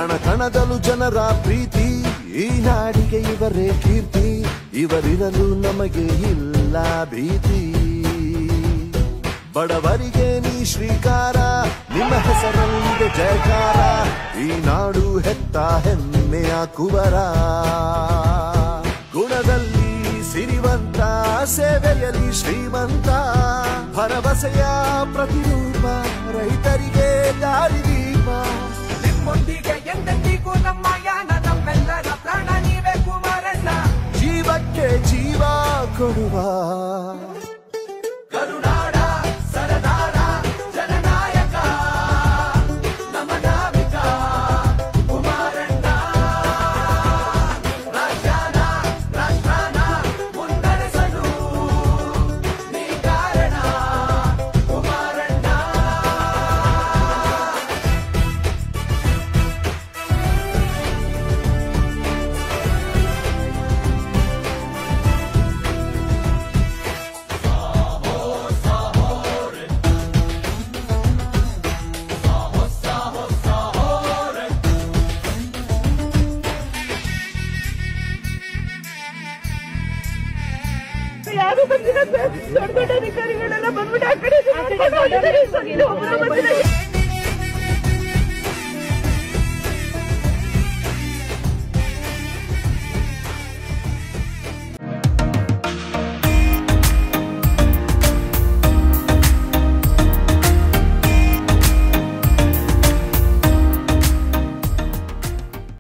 ಕಣ ಕಣದಲು ಜನರ ಪ್ರೀತಿ ಈ ನಾಡಿಗೆ ಇವರೇ ಕೀರ್ತಿ ಇವರಿರಲು ನಮಗೆ ಇಲ್ಲ ಭೀತಿ ಬಡವರಿಗೆ ನೀ ಶ್ರೀಕಾರ ನಿಮ್ಮ ಹೆಸರಲ್ಲಿದೆ ಜಯಕಾರ ಈ ನಾಡು ಹೆತ್ತ ಹೆಮ್ಮೆಯ ಕುವರ ಗುಣದಲ್ಲಿ ಸಿರಿವಂತ ಸೇವೆಯಲ್ಲಿ ಶ್ರೀಮಂತ ಭರವಸೆಯ ಪ್ರತಿರೂಪ ರೈತರಿಗೆ ದಾರಿದೀಪ ನಿಮ್ಮೊಂದಿಗೆ ಎಂದೆಂದಿಗೂ ನಮ್ಮ ಯಾನ ನಮ್ಮೆಲ್ಲರ ಪ್ರಾಣ ನೀವೇ ಕುಮಾರಣ್ಣ ಜೀವಕ್ಕೆ ಜೀವ ಕೊಡುವ ಕರುನಾಡ ಸರದಾರ ಜನನಾಯಕ ನಮ್ಮ ನಾವಿಕ ಕುಮಾರಣ್ಣ ರಾಜ್ಯಾನ ರಾಷ್ಟ್ರಾನ ಮುನ್ನಡೆಸಲು ನೀ ಕಾರಣ ಕುಮಾರಣ್ಣ ಯಾರು ಬಂದಿಲ್ಲ ಸರ್ ದೊಡ್ಡ ದೊಡ್ಡ ಅಧಿಕಾರಿಗಳೆಲ್ಲ ಬಂದ್ಬಿಟ್ಟು ಆ ಕಡೆ ಈ ಕಡೆ ಹೋಗಿದ್ದಾರೆ ಸರ್. ಇಲ್ಲಿ ಒಬ್ರು ಬಂದಿಲ್ಲ.